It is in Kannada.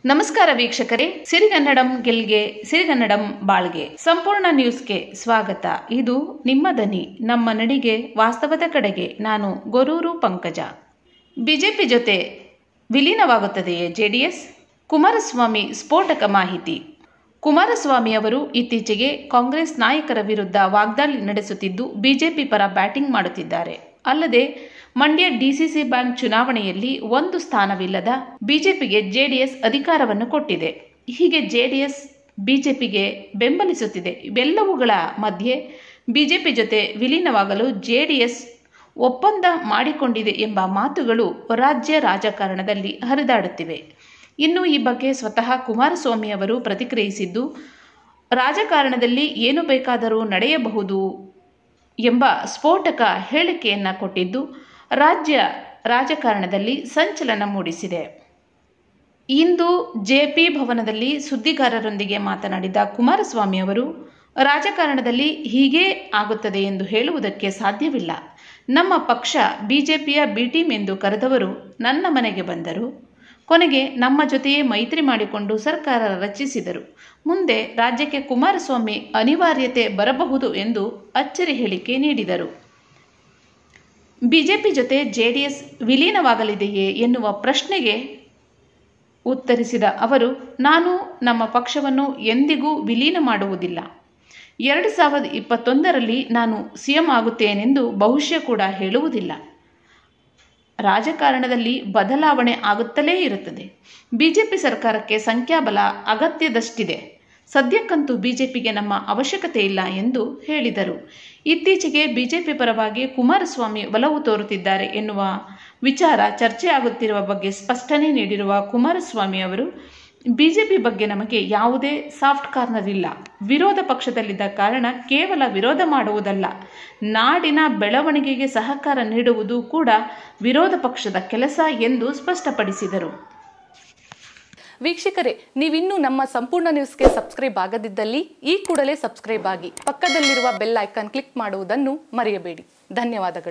ನಮಸ್ಕಾರ ವೀಕ್ಷಕರೇ ಸಿರಿಗನ್ನಡಂ ಗೆಲ್ಗೆ ಸಿರಿಗನ್ನಡಂ ಬಾಳ್ಗೆ ಸಂಪೂರ್ಣ ನ್ಯೂಸ್ಗೆ ಸ್ವಾಗತ ಇದು ನಿಮ್ಮ ದನಿ ನಮ್ಮ ನಡಿಗೆ ವಾಸ್ತವದ ಕಡೆಗೆ ನಾನು ಗೊರೂರು ಪಂಕಜ ಬಿಜೆಪಿ ಜೊತೆ ವಿಲೀನವಾಗುತ್ತದೆಯೇ ಜೆಡಿಎಸ್ ಕುಮಾರಸ್ವಾಮಿ ಸ್ಫೋಟಕ ಮಾಹಿತಿ ಕುಮಾರಸ್ವಾಮಿ ಅವರು ಇತ್ತೀಚೆಗೆ ಕಾಂಗ್ರೆಸ್ ನಾಯಕರ ವಿರುದ್ಧ ವಾಗ್ದಾಳಿ ನಡೆಸುತ್ತಿದ್ದು ಬಿಜೆಪಿ ಪರ ಬ್ಯಾಟಿಂಗ್ ಮಾಡುತ್ತಿದ್ದಾರೆ ಅಲ್ಲದೆ ಮಂಡ್ಯ ಡಿಸಿಸಿ ಬ್ಯಾಂಕ್ ಚುನಾವಣೆಯಲ್ಲಿ ಒಂದು ಸ್ಥಾನವಿಲ್ಲದ ಬಿಜೆಪಿಗೆ ಜೆಡಿಎಸ್ ಅಧಿಕಾರವನ್ನು ಕೊಟ್ಟಿದೆ ಹೀಗೆ ಜೆಡಿಎಸ್ ಬಿಜೆಪಿಗೆ ಬೆಂಬಲಿಸುತ್ತಿದೆ ಇವೆಲ್ಲವುಗಳ ಮಧ್ಯೆ ಬಿಜೆಪಿ ಜೊತೆ ವಿಲೀನವಾಗಲು ಜೆಡಿಎಸ್ ಒಪ್ಪಂದ ಮಾಡಿಕೊಂಡಿದೆ ಎಂಬ ಮಾತುಗಳು ರಾಜ್ಯ ರಾಜಕಾರಣದಲ್ಲಿ ಹರಿದಾಡುತ್ತಿವೆ ಇನ್ನು ಈ ಬಗ್ಗೆ ಸ್ವತಃ ಕುಮಾರಸ್ವಾಮಿ ಅವರು ಪ್ರತಿಕ್ರಿಯಿಸಿದ್ದು ರಾಜಕಾರಣದಲ್ಲಿ ಏನು ಬೇಕಾದರೂ ನಡೆಯಬಹುದು ಎಂಬ ಸ್ಫೋಟಕ ಹೇಳಿಕೆಯನ್ನು ಕೊಟ್ಟಿದ್ದು ರಾಜ್ಯ ರಾಜಕಾರಣದಲ್ಲಿ ಸಂಚಲನ ಮೂಡಿಸಿದೆ ಇಂದು ಜೆಪಿ ಭವನದಲ್ಲಿ ಸುದ್ದಿಗಾರರೊಂದಿಗೆ ಮಾತನಾಡಿದ ಕುಮಾರಸ್ವಾಮಿ ಅವರು ರಾಜಕಾರಣದಲ್ಲಿ ಹೀಗೇ ಆಗುತ್ತದೆ ಎಂದು ಹೇಳುವುದಕ್ಕೆ ಸಾಧ್ಯವಿಲ್ಲ ನಮ್ಮ ಪಕ್ಷ ಬಿಜೆಪಿಯ ಬಿ ಟೀಮ್ ಎಂದು ಕರೆದವರು ನನ್ನ ಮನೆಗೆ ಬಂದರು ಕೊನೆಗೆ ನಮ್ಮ ಜೊತೆಯೇ ಮೈತ್ರಿ ಮಾಡಿಕೊಂಡು ಸರ್ಕಾರ ರಚಿಸಿದರು ಮುಂದೆ ರಾಜ್ಯಕ್ಕೆ ಕುಮಾರಸ್ವಾಮಿ ಅನಿವಾರ್ಯತೆ ಬರಬಹುದು ಎಂದು ಅಚ್ಚರಿ ಹೇಳಿಕೆ ನೀಡಿದರು ಬಿಜೆಪಿ ಜೊತೆ ಜೆಡಿಎಸ್ ವಿಲೀನವಾಗಲಿದೆಯೇ ಎನ್ನುವ ಪ್ರಶ್ನೆಗೆ ಉತ್ತರಿಸಿದ ಅವರು ನಾನು ನಮ್ಮ ಪಕ್ಷವನ್ನು ಎಂದಿಗೂ ವಿಲೀನ ಮಾಡುವುದಿಲ್ಲ ಎರಡು ಸಾವಿರದ ಇಪ್ಪತ್ತೊಂದರಲ್ಲಿ ನಾನು ಸಿಎಂ ಆಗುತ್ತೇನೆಂದು ಬಹುಶಃ ಕೂಡ ಹೇಳುವುದಿಲ್ಲ ರಾಜಕಾರಣದಲ್ಲಿ ಬದಲಾವಣೆ ಆಗುತ್ತಲೇ ಇರುತ್ತದೆ ಬಿಜೆಪಿ ಸರ್ಕಾರಕ್ಕೆ ಸಂಖ್ಯಾಬಲ ಅಗತ್ಯದಷ್ಟಿದೆ ಸದ್ಯಕ್ಕಂತೂ ಬಿಜೆಪಿಗೆ ನಮ್ಮ ಅವಶ್ಯಕತೆ ಇಲ್ಲ ಎಂದು ಹೇಳಿದರು ಇತ್ತೀಚೆಗೆ ಬಿಜೆಪಿ ಪರವಾಗಿ ಕುಮಾರಸ್ವಾಮಿ ಒಲವು ತೋರುತ್ತಿದ್ದಾರೆ ಎನ್ನುವ ವಿಚಾರ ಚರ್ಚೆ ಆಗುತ್ತಿರುವ ಬಗ್ಗೆ ಸ್ಪಷ್ಟನೆ ನೀಡಿರುವ ಕುಮಾರಸ್ವಾಮಿ ಅವರು ಬಿಜೆಪಿ ಬಗ್ಗೆ ನಮಗೆ ಯಾವುದೇ ಸಾಫ್ಟ್ ಕಾರ್ನರ್ ಇಲ್ಲ ವಿರೋಧ ಪಕ್ಷದಲ್ಲಿದ್ದ ಕಾರಣ ಕೇವಲ ವಿರೋಧ ಮಾಡುವುದಲ್ಲ ನಾಡಿನ ಬೆಳವಣಿಗೆಗೆ ಸಹಕಾರ ನೀಡುವುದು ಕೂಡ ವಿರೋಧ ಪಕ್ಷದ ಕೆಲಸ ಎಂದು ಸ್ಪಷ್ಟಪಡಿಸಿದರು ವೀಕ್ಷಕರೇ ನೀವಿನ್ನೂ ನಮ್ಮ ಸಂಪೂರ್ಣ ನ್ಯೂಸ್ಗೆ ಸಬ್ಸ್ಕ್ರೈಬ್ ಆಗದಿದ್ದಲ್ಲಿ ಈ ಕೂಡಲೇ ಸಬ್ಸ್ಕ್ರೈಬ್ ಆಗಿ ಪಕ್ಕದಲ್ಲಿರುವ ಬೆಲ್ ಐಕಾನ್ ಕ್ಲಿಕ್ ಮಾಡುವುದನ್ನು ಮರೆಯಬೇಡಿ ಧನ್ಯವಾದಗಳು